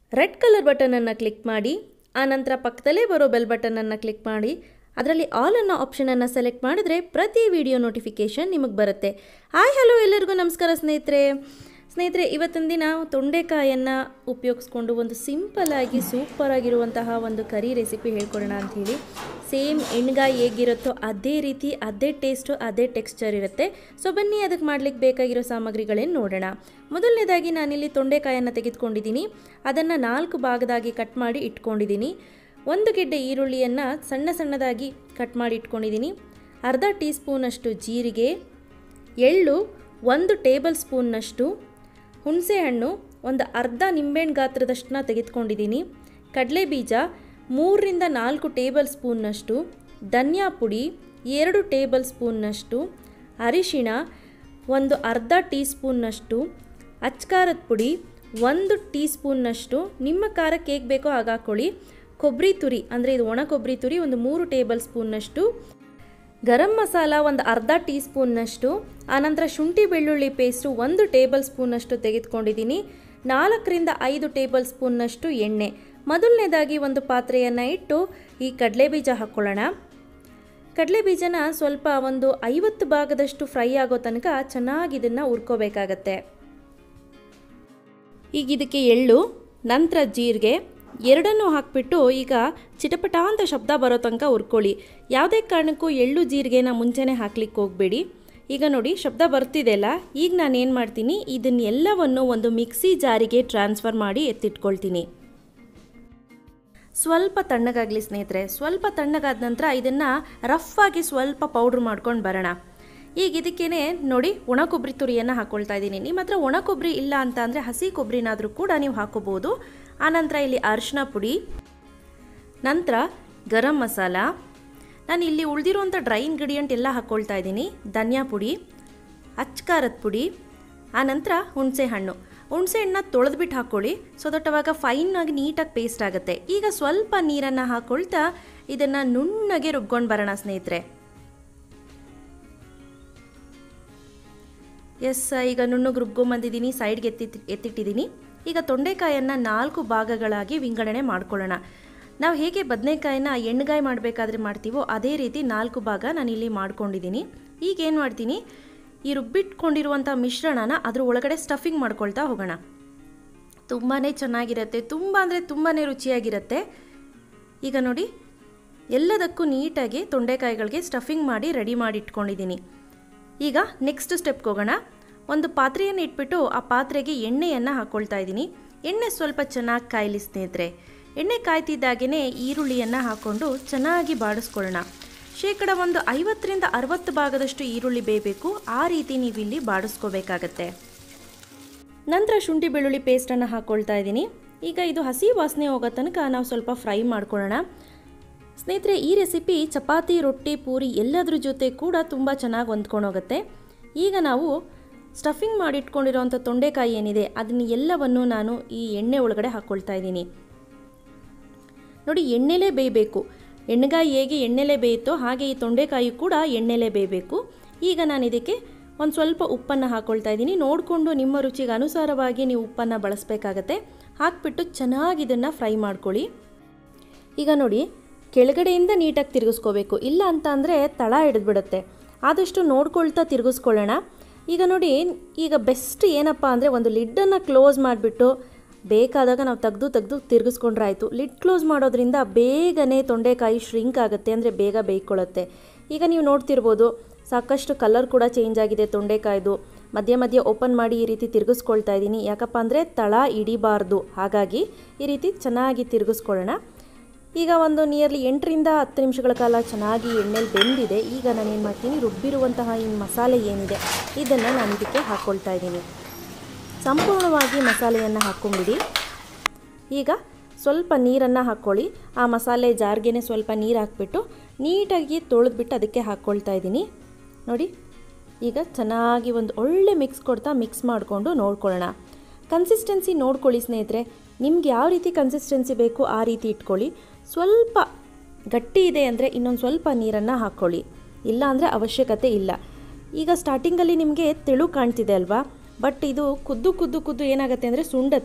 red colour ಬಟನನ್ನು click ಮಾಡಿ ಆನಂತರ ಪಕ್ಕದಲ್ಲೇ ಬರೋ ಬೆಲ್ ಬಟನನ್ನು ಕ್ಲಿಕ್ ಮಾಡಿ ಅದರಲ್ಲಿ ಆಲ್ ಅನ್ನೋ ಆಪ್ಷನನ್ನು ಸೆಲೆಕ್ಟ್ ಮಾಡಿದ್ರೆ ಪ್ರತಿ ವಿಡಿಯೋ ನೋಟಿಫಿಕೇಷನ್ ನಿಮಗೆ ಬರುತ್ತೆ ಹಾಯ್ ಹಲೋ ಎಲ್ಲರಿಗೂ ನಮಸ್ಕಾರ ಸ್ನೇಹಿತರೆ ಸ್ನೇಹಿತರೆ ಇವತ್ತಿನ ದಿನ ತೊಂಡೆಕಾಯನ್ನು ಉಪಯೋಗಿಸ್ಕೊಂಡು ಒಂದು ಸಿಂಪಲ್ ಆಗಿ ಸೂಪರ್ ಆಗಿರುವಂತಹ ಒಂದು ಕರಿ ರೆಸಿಪಿ ಹೇಳ್ಕೊಡೋಣ ಅಂಥೇಳಿ ಸೇಮ್ ಎಣ್ಗಾಯಿ ಹೇಗಿರುತ್ತೋ ಅದೇ ರೀತಿ ಅದೇ ಟೇಸ್ಟು ಅದೇ ಟೆಕ್ಸ್ಚರ್ ಇರುತ್ತೆ ಸೊ ಬನ್ನಿ ಅದಕ್ಕೆ ಮಾಡ್ಲಿಕ್ಕೆ ಬೇಕಾಗಿರೋ ಸಾಮಗ್ರಿಗಳೇನು ನೋಡೋಣ ಮೊದಲನೇದಾಗಿ ನಾನಿಲ್ಲಿ ತೊಂಡೆಕಾಯನ್ನು ತೆಗೆದುಕೊಂಡಿದ್ದೀನಿ ಅದನ್ನು ನಾಲ್ಕು ಭಾಗದಾಗಿ ಕಟ್ ಮಾಡಿ ಇಟ್ಕೊಂಡಿದ್ದೀನಿ ಒಂದು ಗೆಡ್ಡೆ ಈರುಳ್ಳಿಯನ್ನು ಸಣ್ಣ ಸಣ್ಣದಾಗಿ ಕಟ್ ಮಾಡಿ ಇಟ್ಕೊಂಡಿದ್ದೀನಿ ಅರ್ಧ ಟೀ ಸ್ಪೂನಷ್ಟು ಜೀರಿಗೆ ಎಳ್ಳು ಒಂದು ಟೇಬಲ್ ಸ್ಪೂನ್ನಷ್ಟು ಹುಣಸೆಹಣ್ಣು ಒಂದು ಅರ್ಧ ನಿಂಬೆಹಣ್ಣು ಗಾತ್ರದಷ್ಟನ್ನ ತೆಗೆದುಕೊಂಡಿದ್ದೀನಿ ಕಡಲೆ ಬೀಜ ಮೂರರಿಂದ ನಾಲ್ಕು ಟೇಬಲ್ ಸ್ಪೂನ್ನಷ್ಟು ಧನಿಯಾ ಪುಡಿ ಎರಡು ಟೇಬಲ್ ಸ್ಪೂನ್ನಷ್ಟು ಅರಿಶಿಣ ಒಂದು ಅರ್ಧ ಟೀ ಸ್ಪೂನ್ನಷ್ಟು ಅಚ್ಕಾರದ ಪುಡಿ ಒಂದು ಟೀ ಸ್ಪೂನ್ನಷ್ಟು ನಿಮ್ಮ ಖಾರಕ್ಕೆ ಹೇಗೆ ಬೇಕೋ ಹಾಗೆ ಹಾಕ್ಕೊಳ್ಳಿ ಕೊಬ್ಬರಿ ತುರಿ ಅಂದರೆ ಇದು ಒಣ ಕೊಬ್ಬರಿ ತುರಿ ಒಂದು ಮೂರು ಟೇಬಲ್ ಸ್ಪೂನ್ನಷ್ಟು ಗರಂ ಮಸಾಲ ಒಂದು ಅರ್ಧ ಟೀ ಸ್ಪೂನ್ನಷ್ಟು ಆನಂತರ ಶುಂಠಿ ಬೆಳ್ಳುಳ್ಳಿ ಪೇಸ್ಟು ಒಂದು ಟೇಬಲ್ ಸ್ಪೂನಷ್ಟು ತೆಗೆದುಕೊಂಡಿದ್ದೀನಿ ನಾಲ್ಕರಿಂದ ಐದು ಟೇಬಲ್ ಸ್ಪೂನ್ನಷ್ಟು ಎಣ್ಣೆ ಮೊದಲನೇದಾಗಿ ಒಂದು ಪಾತ್ರೆಯನ್ನು ಇಟ್ಟು ಈ ಕಡಲೆ ಬೀಜ ಹಾಕ್ಕೊಳ್ಳೋಣ ಕಡಲೆ ಬೀಜನ ಸ್ವಲ್ಪ ಒಂದು ಐವತ್ತು ಭಾಗದಷ್ಟು ಫ್ರೈ ಆಗೋ ತನಕ ಚೆನ್ನಾಗಿ ಇದನ್ನು ಹುರ್ಕೋಬೇಕಾಗತ್ತೆ ಈಗ ಇದಕ್ಕೆ ಎಳ್ಳು ನಂತರ ಜೀರಿಗೆ ಎರಡನ್ನೂ ಹಾಕಿಬಿಟ್ಟು ಈಗ ಚಿಟಪಟ ಅಂತ ಶಬ್ದ ಬರೋ ತನಕ ಹುರ್ಕೊಳ್ಳಿ ಯಾವುದೇ ಕಾರಣಕ್ಕೂ ಎಳ್ಳು ಜೀರಿಗೆನ ಮುಂಚೆನೇ ಹಾಕ್ಲಿಕ್ಕೆ ಹೋಗಬೇಡಿ ಈಗ ನೋಡಿ ಶಬ್ದ ಬರ್ತಿದೆ ಅಲ್ಲ ಈಗ ನಾನು ಏನು ಮಾಡ್ತೀನಿ ಇದನ್ನೆಲ್ಲವನ್ನು ಒಂದು ಮಿಕ್ಸಿ ಜಾರಿಗೆ ಟ್ರಾನ್ಸ್ಫರ್ ಮಾಡಿ ಎತ್ತಿಟ್ಕೊಳ್ತೀನಿ ಸ್ವಲ್ಪ ತಣ್ಣಗಾಗಲಿ ಸ್ನೇಹಿತರೆ ಸ್ವಲ್ಪ ತಣ್ಣಗಾದ ನಂತರ ಇದನ್ನು ರಫ್ ಆಗಿ ಸ್ವಲ್ಪ ಪೌಡ್ರ್ ಮಾಡ್ಕೊಂಡು ಬರೋಣ ಈಗ ಇದಕ್ಕೇನೆ ನೋಡಿ ಒಣ ಕೊಬ್ಬರಿ ತುರಿಯನ್ನು ಹಾಕ್ಕೊಳ್ತಾ ಇದ್ದೀನಿ ನಿಮ್ಮ ಹತ್ರ ಒಣ ಕೊಬ್ಬರಿ ಇಲ್ಲ ಅಂತ ಅಂದರೆ ಹಸಿ ಕೊಬ್ಬರಿನಾದರೂ ಕೂಡ ನೀವು ಹಾಕೋಬೋದು ಆನಂತರ ಇಲ್ಲಿ ಅರಿಶಿನ ಪುಡಿ ನಂತರ ಗರಂ ಮಸಾಲ ನಾನು ಇಲ್ಲಿ ಉಳಿದಿರುವಂಥ ಡ್ರೈ ಇಂಗ್ರೀಡಿಯೆಂಟ್ ಎಲ್ಲ ಹಾಕ್ಕೊಳ್ತಾ ಇದ್ದೀನಿ ಧನಿಯಾ ಪುಡಿ ಅಚ್ಕಾರದ ಪುಡಿ ಆನಂತರ ಹುಣಸೆ ಹಣ್ಣು ಹುಣಸೆ ಹಣ್ಣನ್ನ ತೊಳೆದ್ಬಿಟ್ಟು ಹಾಕ್ಕೊಳ್ಳಿ ಸೊ ದಟ್ ಅವಾಗ ಫೈನಾಗಿ ನೀಟಾಗಿ ಪೇಸ್ಟ್ ಆಗುತ್ತೆ ಈಗ ಸ್ವಲ್ಪ ನೀರನ್ನು ಹಾಕ್ಕೊಳ್ತಾ ಇದನ್ನು ನುಣ್ಣಗೆ ರುಬ್ಕೊಂಡು ಬರೋಣ ಸ್ನೇಹಿತರೆ ಎಸ್ ಈಗ ನುಣ್ಣಗೆ ರುಬ್ಕೊಂಬಂದಿದ್ದೀನಿ ಸೈಡ್ಗೆ ಎತ್ತಿ ಎತ್ತಿಟ್ಟಿದ್ದೀನಿ ಈಗ ತೊಂಡೆಕಾಯನ್ನು ನಾಲ್ಕು ಭಾಗಗಳಾಗಿ ವಿಂಗಡಣೆ ಮಾಡ್ಕೊಳ್ಳೋಣ ನಾವು ಹೇಗೆ ಬದನೆಕಾಯಿನ ಎಣ್ಣೆಗಾಯಿ ಮಾಡಬೇಕಾದ್ರೆ ಮಾಡ್ತೀವೋ ಅದೇ ರೀತಿ ನಾಲ್ಕು ಭಾಗ ನಾನು ಇಲ್ಲಿ ಮಾಡ್ಕೊಂಡಿದ್ದೀನಿ ಈಗ ಏನು ಮಾಡ್ತೀನಿ ಈ ರುಬ್ಬಿಟ್ಕೊಂಡಿರುವಂಥ ಮಿಶ್ರಣನ ಅದ್ರ ಒಳಗಡೆ ಸ್ಟಫಿಂಗ್ ಮಾಡ್ಕೊಳ್ತಾ ಹೋಗೋಣ ತುಂಬಾ ಚೆನ್ನಾಗಿರುತ್ತೆ ತುಂಬ ಅಂದರೆ ತುಂಬಾ ರುಚಿಯಾಗಿರುತ್ತೆ ಈಗ ನೋಡಿ ಎಲ್ಲದಕ್ಕೂ ನೀಟಾಗಿ ತೊಂಡೆಕಾಯಿಗಳಿಗೆ ಸ್ಟಫಿಂಗ್ ಮಾಡಿ ರೆಡಿ ಮಾಡಿ ಇಟ್ಕೊಂಡಿದ್ದೀನಿ ಈಗ ನೆಕ್ಸ್ಟ್ ಸ್ಟೆಪ್ಗೆ ಹೋಗೋಣ ಒಂದು ಪಾತ್ರೆಯನ್ನು ಇಟ್ಬಿಟ್ಟು ಆ ಪಾತ್ರೆಗೆ ಎಣ್ಣೆಯನ್ನು ಹಾಕ್ಕೊಳ್ತಾ ಇದ್ದೀನಿ ಎಣ್ಣೆ ಸ್ವಲ್ಪ ಚೆನ್ನಾಗಿ ಕಾಯಲಿ ಸ್ನೇಹಿತರೆ ಎಣ್ಣೆ ಕಾಯ್ತಿದ್ದಾಗೇ ಈರುಳ್ಳಿಯನ್ನು ಹಾಕ್ಕೊಂಡು ಚೆನ್ನಾಗಿ ಬಾಡಿಸ್ಕೊಳ್ಳೋಣ ಶೇಕಡ ಒಂದು ಐವತ್ತರಿಂದ ಅರವತ್ತು ಭಾಗದಷ್ಟು ಈರುಳ್ಳಿ ಬೇಯಬೇಕು ಆ ರೀತಿ ನೀವು ಇಲ್ಲಿ ಬಾಡಿಸ್ಕೋಬೇಕಾಗತ್ತೆ ನಂತರ ಶುಂಠಿ ಬೆಳ್ಳುಳ್ಳಿ ಪೇಸ್ಟನ್ನು ಹಾಕ್ಕೊಳ್ತಾ ಇದ್ದೀನಿ ಈಗ ಇದು ಹಸಿ ವಾಸನೆ ಹೋಗೋ ತನಕ ನಾವು ಸ್ವಲ್ಪ ಫ್ರೈ ಮಾಡ್ಕೊಳ್ಳೋಣ ಸ್ನೇಹಿತರೆ ಈ ರೆಸಿಪಿ ಚಪಾತಿ ರೊಟ್ಟಿ ಪೂರಿ ಎಲ್ಲದ್ರ ಜೊತೆ ಕೂಡ ತುಂಬ ಚೆನ್ನಾಗಿ ಹೊಂದ್ಕೊಂಡೋಗುತ್ತೆ ಈಗ ನಾವು ಸ್ಟಫಿಂಗ್ ಮಾಡಿಟ್ಕೊಂಡಿರೋಂಥ ತೊಂಡೆಕಾಯಿ ಏನಿದೆ ಅದನ್ನ ಎಲ್ಲವನ್ನು ನಾನು ಈ ಎಣ್ಣೆ ಒಳಗಡೆ ಹಾಕ್ಕೊಳ್ತಾ ಇದ್ದೀನಿ ನೋಡಿ ಎಣ್ಣೆಲೇ ಬೇಯಬೇಕು ಎಣ್ಣೆಗಾಯಿ ಹೇಗೆ ಎಣ್ಣೆಲೇ ಬೇಯುತ್ತೋ ಹಾಗೆ ಈ ತೊಂಡೆಕಾಯಿ ಕೂಡ ಎಣ್ಣೆಲೇ ಬೇಯಬೇಕು ಈಗ ನಾನು ಇದಕ್ಕೆ ಒಂದು ಸ್ವಲ್ಪ ಉಪ್ಪನ್ನು ಹಾಕ್ಕೊಳ್ತಾ ಇದ್ದೀನಿ ನೋಡಿಕೊಂಡು ನಿಮ್ಮ ರುಚಿಗೆ ಅನುಸಾರವಾಗಿ ನೀವು ಉಪ್ಪನ್ನು ಬಳಸಬೇಕಾಗತ್ತೆ ಹಾಕ್ಬಿಟ್ಟು ಚೆನ್ನಾಗಿ ಇದನ್ನು ಫ್ರೈ ಮಾಡ್ಕೊಳ್ಳಿ ಈಗ ನೋಡಿ ಕೆಳಗಡೆಯಿಂದ ನೀಟಾಗಿ ತಿರುಗಿಸ್ಕೋಬೇಕು ಇಲ್ಲ ಅಂತ ಅಂದರೆ ತಳ ಹಿಡಿದ್ಬಿಡುತ್ತೆ ಆದಷ್ಟು ನೋಡ್ಕೊಳ್ತಾ ತಿರುಗಿಸ್ಕೊಳ್ಳೋಣ ಈಗ ನೋಡಿ ಈಗ ಬೆಸ್ಟ್ ಏನಪ್ಪ ಅಂದರೆ ಒಂದು ಲಿಡ್ಡನ್ನು ಕ್ಲೋಸ್ ಮಾಡಿಬಿಟ್ಟು ಬೇಕಾದಾಗ ನಾವು ತೆಗೆದು ತೆಗೆದು ತಿರುಗಿಸ್ಕೊಂಡ್ರೆ ಆಯಿತು ಲಿಡ್ ಕ್ಲೋಸ್ ಮಾಡೋದ್ರಿಂದ ಬೇಗನೆ ತೊಂಡೆಕಾಯಿ ಶ್ರಿಂಕ್ ಆಗುತ್ತೆ ಅಂದರೆ ಬೇಗ ಬೇಯ್ಕೊಳ್ಳುತ್ತೆ ಈಗ ನೀವು ನೋಡ್ತಿರ್ಬೋದು ಸಾಕಷ್ಟು ಕಲರ್ ಕೂಡ ಚೇಂಜ್ ಆಗಿದೆ ತೊಂಡೆಕಾಯ್ದು ಮಧ್ಯ ಮಧ್ಯ ಓಪನ್ ಮಾಡಿ ಈ ರೀತಿ ತಿರುಗಿಸ್ಕೊಳ್ತಾ ಇದ್ದೀನಿ ಯಾಕಪ್ಪ ಅಂದರೆ ತಳ ಹಿಡಿಬಾರ್ದು ಹಾಗಾಗಿ ಈ ರೀತಿ ಚೆನ್ನಾಗಿ ತಿರುಗಿಸ್ಕೊಳ್ಳೋಣ ಈಗ ಒಂದು ನಿಯರ್ಲಿ ಎಂಟರಿಂದ ಹತ್ತು ನಿಮಿಷಗಳ ಕಾಲ ಚೆನ್ನಾಗಿ ಎಣ್ಣೆಲಿ ಬೆಂದಿದೆ ಈಗ ನಾನು ಏನು ಮಾಡ್ತೀನಿ ರುಬ್ಬಿರುವಂತಹ ಈ ಮಸಾಲೆ ಏನಿದೆ ಇದನ್ನು ನಾನು ಇದಕ್ಕೆ ಹಾಕ್ಕೊಳ್ತಾ ಇದ್ದೀನಿ ಸಂಪೂರ್ಣವಾಗಿ ಮಸಾಲೆಯನ್ನು ಹಾಕ್ಕೊಂಬಿಡಿ ಈಗ ಸ್ವಲ್ಪ ನೀರನ್ನು ಹಾಕ್ಕೊಳ್ಳಿ ಆ ಮಸಾಲೆ ಜಾರ್ಗೆ ಸ್ವಲ್ಪ ನೀರು ಹಾಕ್ಬಿಟ್ಟು ನೀಟಾಗಿ ತೊಳೆದ್ಬಿಟ್ಟು ಅದಕ್ಕೆ ಹಾಕ್ಕೊಳ್ತಾ ಇದ್ದೀನಿ ನೋಡಿ ಈಗ ಚೆನ್ನಾಗಿ ಒಂದು ಒಳ್ಳೆ ಮಿಕ್ಸ್ ಕೊಡ್ತಾ ಮಿಕ್ಸ್ ಮಾಡಿಕೊಂಡು ನೋಡ್ಕೊಳ್ಳೋಣ ಕನ್ಸಿಸ್ಟೆನ್ಸಿ ನೋಡ್ಕೊಳ್ಳಿ ಸ್ನೇಹಿತರೆ ನಿಮ್ಗೆ ಯಾವ ರೀತಿ ಕನ್ಸಿಸ್ಟೆನ್ಸಿ ಬೇಕು ಆ ರೀತಿ ಇಟ್ಕೊಳ್ಳಿ ಸ್ವಲ್ಪ ಗಟ್ಟಿ ಇದೆ ಅಂದರೆ ಇನ್ನೊಂದು ಸ್ವಲ್ಪ ನೀರನ್ನು ಹಾಕ್ಕೊಳ್ಳಿ ಇಲ್ಲ ಅಂದರೆ ಅವಶ್ಯಕತೆ ಇಲ್ಲ ಈಗ ಸ್ಟಾರ್ಟಿಂಗಲ್ಲಿ ನಿಮಗೆ ತೆಳು ಕಾಣ್ತಿದೆ ಅಲ್ವಾ ಬಟ್ ಇದು ಕುದ್ದು ಕುದ್ದು ಕುದ್ದು ಏನಾಗುತ್ತೆ ಅಂದರೆ ಸುಂಡತ್ತೆ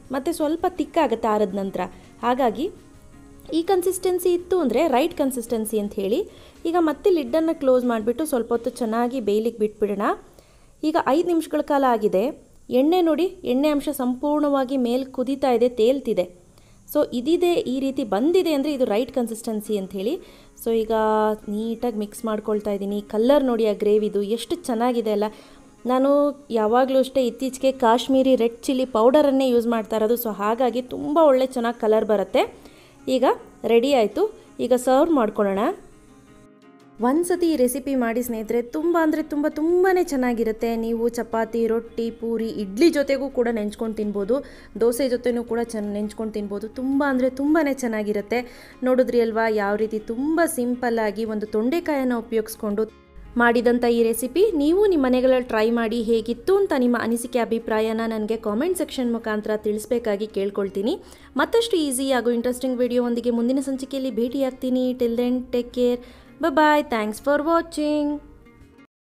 ಮತ್ತು ಸ್ವಲ್ಪ ತಿಕ್ಕಾಗುತ್ತೆ ಆರದ ನಂತರ ಹಾಗಾಗಿ ಈ ಕನ್ಸಿಸ್ಟೆನ್ಸಿ ಇತ್ತು ಅಂದರೆ ರೈಟ್ ಕನ್ಸಿಸ್ಟೆನ್ಸಿ ಅಂತ ಹೇಳಿ ಈಗ ಮತ್ತೆ ಲಿಡ್ಡನ್ನು ಕ್ಲೋಸ್ ಮಾಡಿಬಿಟ್ಟು ಸ್ವಲ್ಪ ಹೊತ್ತು ಚೆನ್ನಾಗಿ ಬೇಯಲಿಕ್ಕೆ ಬಿಟ್ಬಿಡೋಣ ಈಗ ಐದು ನಿಮಿಷಗಳ ಕಾಲ ಆಗಿದೆ ಎಣ್ಣೆ ನೋಡಿ ಎಣ್ಣೆ ಅಂಶ ಸಂಪೂರ್ಣವಾಗಿ ಮೇಲೆ ಕುದೀತಾ ಇದೆ ತೇಲ್ತಿದೆ ಸೊ ಇದಿದೆ ಈ ರೀತಿ ಬಂದಿದೆ ಅಂದರೆ ಇದು ರೈಟ್ ಕನ್ಸಿಸ್ಟೆನ್ಸಿ ಅಂತ ಹೇಳಿ ಸೊ ಈಗ ನೀಟಾಗಿ ಮಿಕ್ಸ್ ಮಾಡ್ಕೊಳ್ತಾ ಇದ್ದೀನಿ ಕಲ್ಲರ್ ನೋಡಿ ಆ ಗ್ರೇವಿದು ಎಷ್ಟು ಚೆನ್ನಾಗಿದೆ ಅಲ್ಲ ನಾನು ಯಾವಾಗಲೂ ಅಷ್ಟೇ ಇತ್ತೀಚೆಗೆ ಕಾಶ್ಮೀರಿ ರೆಡ್ ಚಿಲ್ಲಿ ಪೌಡರನ್ನೇ ಯೂಸ್ ಮಾಡ್ತಾ ಇರೋದು ಸೊ ಹಾಗಾಗಿ ತುಂಬ ಒಳ್ಳೆ ಚೆನ್ನಾಗಿ ಕಲರ್ ಬರುತ್ತೆ ಈಗ ರೆಡಿ ಆಯಿತು ಈಗ ಸರ್ವ್ ಮಾಡ್ಕೊಳ್ಳೋಣ ಒಂದು ಸತಿ ಈ ರೆಸಿಪಿ ಮಾಡಿ ಸ್ನೇಹಿತರೆ ತುಂಬ ಅಂದರೆ ತುಂಬ ತುಂಬಾ ಚೆನ್ನಾಗಿರುತ್ತೆ ನೀವು ಚಪಾತಿ ರೊಟ್ಟಿ ಪೂರಿ ಇಡ್ಲಿ ಜೊತೆಗೂ ಕೂಡ ನೆಂಚ್ಕೊಂಡು ತಿನ್ಬೋದು ದೋಸೆ ಜೊತೆನೂ ಕೂಡ ಚೆನ್ನ ನೆಂಚ್ಕೊಂಡು ತಿನ್ಬೋದು ತುಂಬ ಅಂದರೆ ತುಂಬಾ ಚೆನ್ನಾಗಿರುತ್ತೆ ನೋಡಿದ್ರಿ ಅಲ್ವಾ ಯಾವ ರೀತಿ ತುಂಬ ಸಿಂಪಲ್ಲಾಗಿ ಒಂದು ತೊಂಡೆಕಾಯನ್ನು ಉಪಯೋಗಿಸ್ಕೊಂಡು ಮಾಡಿದಂಥ ಈ ರೆಸಿಪಿ ನೀವು ನಿಮ್ಮ ಮನೆಗಳಲ್ಲಿ ಟ್ರೈ ಮಾಡಿ ಹೇಗಿತ್ತು ಅಂತ ನಿಮ್ಮ ಅನಿಸಿಕೆ ಅಭಿಪ್ರಾಯನ ನನಗೆ ಕಾಮೆಂಟ್ ಸೆಕ್ಷನ್ ಮುಖಾಂತರ ತಿಳಿಸ್ಬೇಕಾಗಿ ಕೇಳ್ಕೊಳ್ತೀನಿ ಮತ್ತಷ್ಟು ಈಸಿ ಹಾಗೂ ಇಂಟ್ರೆಸ್ಟಿಂಗ್ ವಿಡಿಯೋವೊಂದಿಗೆ ಮುಂದಿನ ಸಂಚಿಕೆಯಲ್ಲಿ ಭೇಟಿಯಾಗ್ತೀನಿ till then take care bye thanks for watching